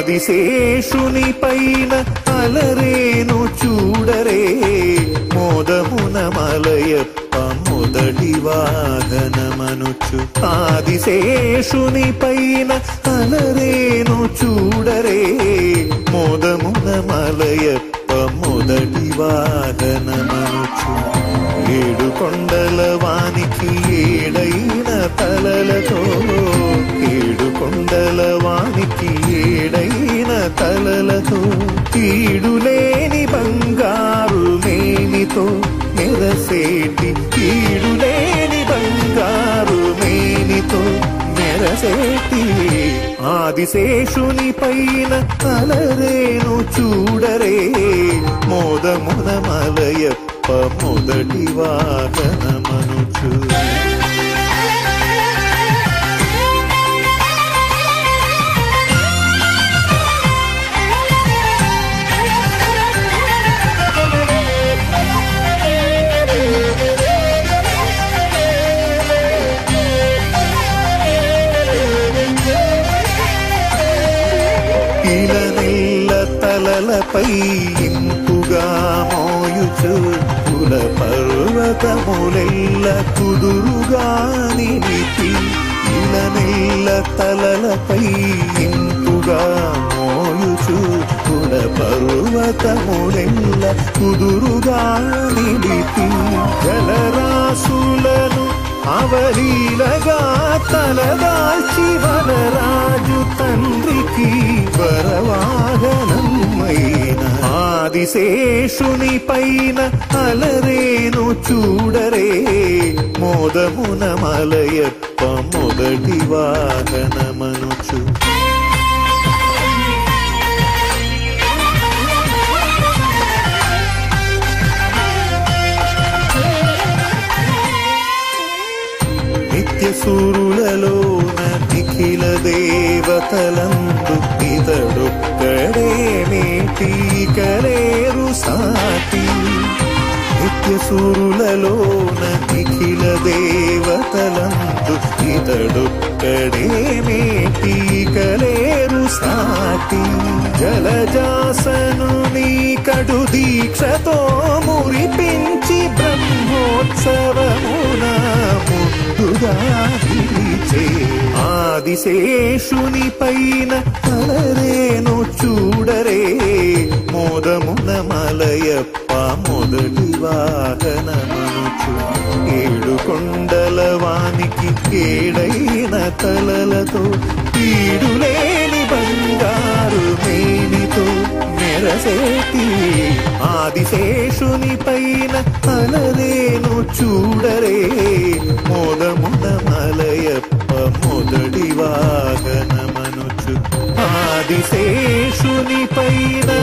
ఆదిశేషుని పైన అలరేను చూడరే మోదమున మలయప్ప మొదటి వాహనమనుచు ఆదిశేషుని పైన అలరేను చూడరే మోదమున మలయప్ప మొదటి వాహనమనుచు ఏడు కొండల వానికి ఏడైన తలలతో ఏడు కొండల వానికి ఏడైన తలలతో కీడులేని బంగారు మేనితో మెరసేటి కీడులేని బంగారు మేనితో మెరసేటి ఆదిశేషుని పైన అలరేను చూడరే మోదమున మలయప్ప మొదటి వాహనమనుచు ఇలనెల్ల తలలపై ఇంపుగా మోయుచు కుల పర్వతములెల్ల కుదురుగా నిలిపి ఇలనెల్ల తలలపై ఇంపుగా మోయుచు కుల పర్వతములెల్ల కుదురుగా నిలిపి జలరాశులను అవలీలగా తలదాల్చి వనరాజు తండ్రికి వరవాగనమైన ఆదిశేషుని పైన అలరేను చూడరే మోదమున మలయప్ప మొదటి వాహనమనుచు నిత్య సూరులలోన నిఖిల దేవతలందు ఇతడొక్కడే మేటీకలేరు సాటి నిత్య సూరులలోన నిఖిల దేవతలందు ఇతడొక్కడే మేటీకలేరు సాటి జలజాసను నీ కడు దీక్షతో మురిపించి బ్రహ్మోత్సవమున ముందుగా నిలిచే ఆదిశేషుని పైన అలరేను చూడరే మోదమున మలయప్ప మొదటి వాహనమనుచు ఏడు కొండల వానికి ఏడైన తలలతో ఈడులేని బంగారు మేనితో మెరసేటి ఆదిశేషుని పైన అలరేను చూడరే మోదమున మలయప్ప మొదటి వాహనమనుచు ఆదిశేషుని పైన